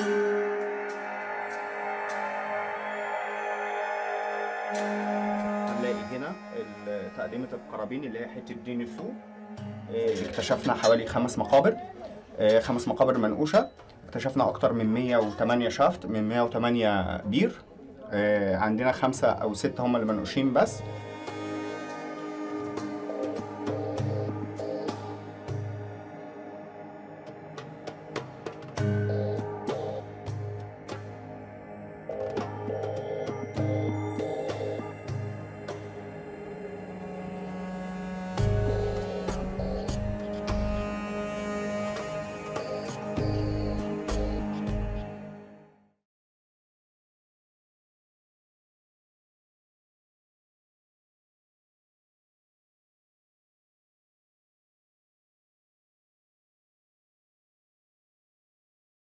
هنلاقي هنا ال- تقدمة القرابين اللي هي حتة دين السوق آه، اكتشفنا حوالي خمس مقابر آه، خمس مقابر منقوشة اكتشفنا أكتر من 108 شافت من 108 بير آه، عندنا خمسة أو ستة هم اللي منقوشين بس